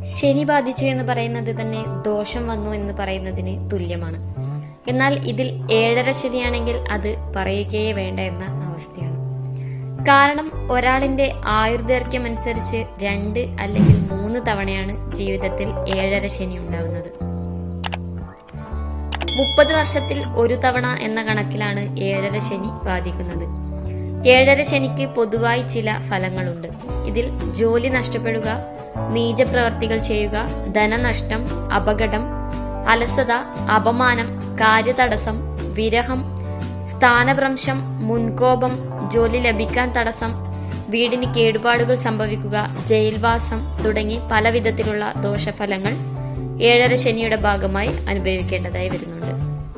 ശനി ബാധിച്ചു എന്ന് പറയുന്നത് തന്നെ ദോഷം വന്നു എന്ന് പറയുന്നതിന് തുല്യമാണ് എന്നാൽ ഇതിൽ ഏഴര ശനിയാണെങ്കിൽ അത് പറയുകയേ വേണ്ട എന്ന അവസ്ഥയാണ് കാരണം ഒരാളിന്റെ ആയുർദൈർഘ്യം അനുസരിച്ച് രണ്ട് അല്ലെങ്കിൽ മൂന്ന് തവണയാണ് ജീവിതത്തിൽ ഏഴര ശനി ഉണ്ടാവുന്നത് മുപ്പത് വർഷത്തിൽ ഒരു തവണ എന്ന കണക്കിലാണ് ഏഴര ശനി ബാധിക്കുന്നത് ഏഴര ശനിക്ക് പൊതുവായി ചില ഫലങ്ങളുണ്ട് ഇതിൽ ജോലി നഷ്ടപ്പെടുക നീചപ്രവർത്തികൾ ചെയ്യുക ധനനഷ്ടം അപകടം അലസത അപമാനം കാര്യതടസ്സം വിരഹം സ്ഥാനഭ്രംശം മുൻകോപം ജോലി ലഭിക്കാൻ തടസ്സം വീടിന് കേടുപാടുകൾ സംഭവിക്കുക ജയിൽവാസം തുടങ്ങി പല വിധത്തിലുള്ള ദോഷഫലങ്ങൾ ഏഴര ശനിയുടെ ഭാഗമായി അനുഭവിക്കേണ്ടതായി വരുന്നുണ്ട്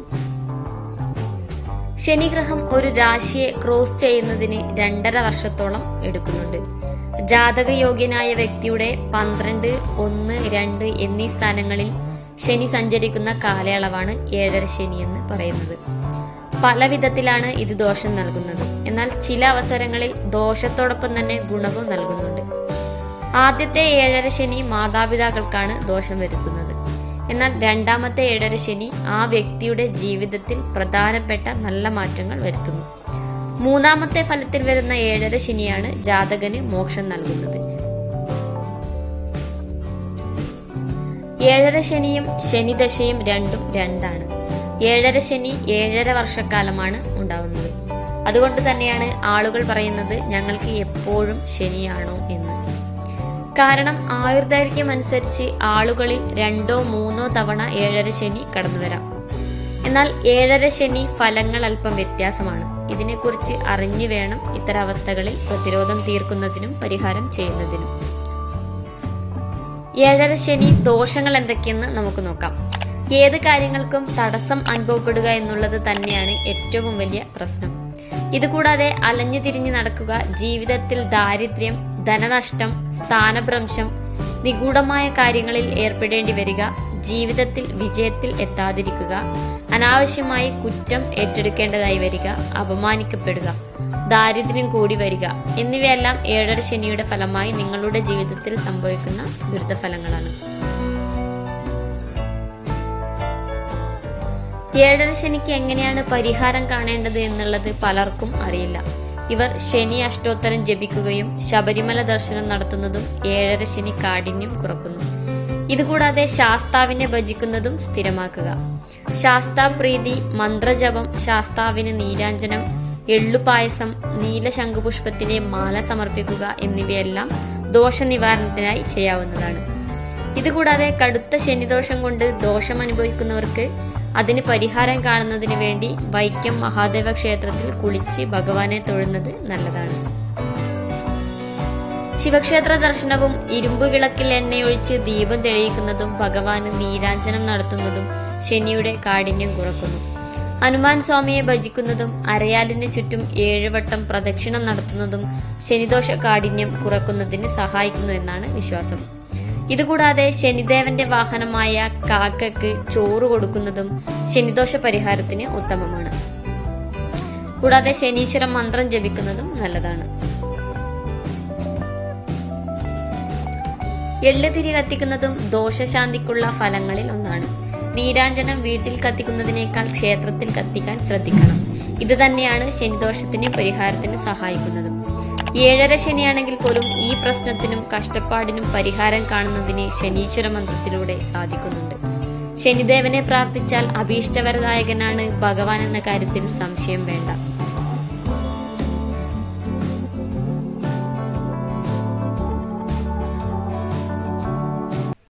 ശനിഗ്രഹം ഒരു രാശിയെ ക്രോസ് ചെയ്യുന്നതിന് രണ്ടര വർഷത്തോളം എടുക്കുന്നുണ്ട് ജാതകയോഗ്യനായ വ്യക്തിയുടെ പന്ത്രണ്ട് ഒന്ന് രണ്ട് എന്നീ സ്ഥാനങ്ങളിൽ ശനി സഞ്ചരിക്കുന്ന കാലയളവാണ് ഏഴര ശനി എന്ന് പറയുന്നത് പല വിധത്തിലാണ് ഇത് ദോഷം നൽകുന്നത് എന്നാൽ ചില അവസരങ്ങളിൽ ദോഷത്തോടൊപ്പം തന്നെ ഗുണവും നൽകുന്നുണ്ട് ആദ്യത്തെ ഏഴര ശനി മാതാപിതാക്കൾക്കാണ് ദോഷം വരുത്തുന്നത് എന്നാൽ രണ്ടാമത്തെ ഏഴര ശനി ആ വ്യക്തിയുടെ ജീവിതത്തിൽ പ്രധാനപ്പെട്ട നല്ല മാറ്റങ്ങൾ വരുത്തുന്നു മൂന്നാമത്തെ ഫലത്തിൽ വരുന്ന ഏഴര ശനിയാണ് ജാതകന് മോക്ഷം നൽകുന്നത് ഏഴര ശനിയും ശനിദശയും രണ്ടും രണ്ടാണ് ഏഴര ശനി ഏഴര വർഷക്കാലമാണ് ഉണ്ടാവുന്നത് അതുകൊണ്ട് തന്നെയാണ് ആളുകൾ പറയുന്നത് ഞങ്ങൾക്ക് എപ്പോഴും ശനിയാണോ എന്ന് കാരണം ആയുർദൈർഘ്യം അനുസരിച്ച് ആളുകളിൽ രണ്ടോ മൂന്നോ തവണ ഏഴര ശനി കടന്നു വരാം എന്നാൽ ഏഴര ശനി ഫലങ്ങൾ അല്പം വ്യത്യാസമാണ് ഇതിനെക്കുറിച്ച് അറിഞ്ഞു വേണം ഇത്തരം അവസ്ഥകളിൽ പ്രതിരോധം തീർക്കുന്നതിനും പരിഹാരം ചെയ്യുന്നതിനും ഏഴര ശനി ദോഷങ്ങൾ എന്തൊക്കെയെന്ന് നമുക്ക് നോക്കാം ഏത് കാര്യങ്ങൾക്കും തടസ്സം അനുഭവപ്പെടുക എന്നുള്ളത് തന്നെയാണ് ഏറ്റവും വലിയ പ്രശ്നം ഇതുകൂടാതെ അലഞ്ഞു തിരിഞ്ഞു നടക്കുക ജീവിതത്തിൽ ദാരിദ്ര്യം ധനനഷ്ടം സ്ഥാനഭ്രംശം നിഗൂഢമായ കാര്യങ്ങളിൽ ഏർപ്പെടേണ്ടി വരിക ജീവിതത്തിൽ വിജയത്തിൽ എത്താതിരിക്കുക അനാവശ്യമായി കുറ്റം ഏറ്റെടുക്കേണ്ടതായി വരിക അപമാനിക്കപ്പെടുക ദാരിദ്ര്യം കൂടി വരിക എന്നിവയെല്ലാം ഏഴര ശനിയുടെ ഫലമായി നിങ്ങളുടെ ജീവിതത്തിൽ സംഭവിക്കുന്ന ദുരിതഫലങ്ങളാണ് ഏഴര ശനിക്ക് എങ്ങനെയാണ് പരിഹാരം കാണേണ്ടത് എന്നുള്ളത് പലർക്കും അറിയില്ല ഇവർ ശനി അഷ്ടോത്തരം ജപിക്കുകയും ശബരിമല ദർശനം നടത്തുന്നതും ഏഴര ശനി കാഠിന്യം കുറക്കുന്നു ഇതുകൂടാതെ ശാസ്താവിനെ ഭജിക്കുന്നതും സ്ഥിരമാക്കുക ശാസ്താപ്രീതി മന്ത്രജപം ശാസ്താവിന് നീരാഞ്ജനം എള്ളുപായസം നീല ശംഖുപുഷ്പത്തിന്റെ മാല സമർപ്പിക്കുക എന്നിവയെല്ലാം ദോഷനിവാരണത്തിനായി ചെയ്യാവുന്നതാണ് ഇതുകൂടാതെ കടുത്ത ശനിദോഷം കൊണ്ട് ദോഷം അനുഭവിക്കുന്നവർക്ക് അതിന് പരിഹാരം കാണുന്നതിന് വേണ്ടി വൈക്കം മഹാദേവ ക്ഷേത്രത്തിൽ കുളിച്ച് ഭഗവാനെ തൊഴുന്നത് നല്ലതാണ് ശിവക്ഷേത്ര ദർശനവും ഇരുമ്പ് വിളക്കിൽ എണ്ണയൊഴിച്ച് ദീപം തെളിയിക്കുന്നതും ഭഗവാന് നീരാഞ്ജനം നടത്തുന്നതും ശനിയുടെ കാഠിന്യം കുറക്കുന്നു ഹനുമാൻ സ്വാമിയെ ഭജിക്കുന്നതും അരയാലിന് ചുറ്റും ഏഴുവട്ടം പ്രദക്ഷിണം നടത്തുന്നതും ശനിദോഷ കാഠിന്യം കുറക്കുന്നതിന് സഹായിക്കുന്നു എന്നാണ് വിശ്വാസം ഇതുകൂടാതെ ശനിദേവന്റെ വാഹനമായ കാക്കക്ക് ചോറ് കൊടുക്കുന്നതും ശനിദോഷ പരിഹാരത്തിന് ഉത്തമമാണ് കൂടാതെ ശനീശ്വര മന്ത്രം ജപിക്കുന്നതും നല്ലതാണ് എള്ളുതിരി കത്തിക്കുന്നതും ദോഷശാന്തിക്കുള്ള ഫലങ്ങളിൽ ഒന്നാണ് നീരാഞ്ജനം വീട്ടിൽ കത്തിക്കുന്നതിനേക്കാൾ ക്ഷേത്രത്തിൽ കത്തിക്കാൻ ശ്രദ്ധിക്കണം ഇത് തന്നെയാണ് ശനിദോഷത്തിന് പരിഹാരത്തിന് സഹായിക്കുന്നതും ഏഴര ശനിയാണെങ്കിൽ പോലും ഈ പ്രശ്നത്തിനും കഷ്ടപ്പാടിനും പരിഹാരം കാണുന്നതിന് ശനീശ്വര മന്ത്രത്തിലൂടെ സാധിക്കുന്നുണ്ട് ശനിദേവനെ പ്രാർത്ഥിച്ചാൽ അഭീഷ്ടവരദായകനാണ് ഭഗവാൻ എന്ന കാര്യത്തിൽ സംശയം വേണ്ട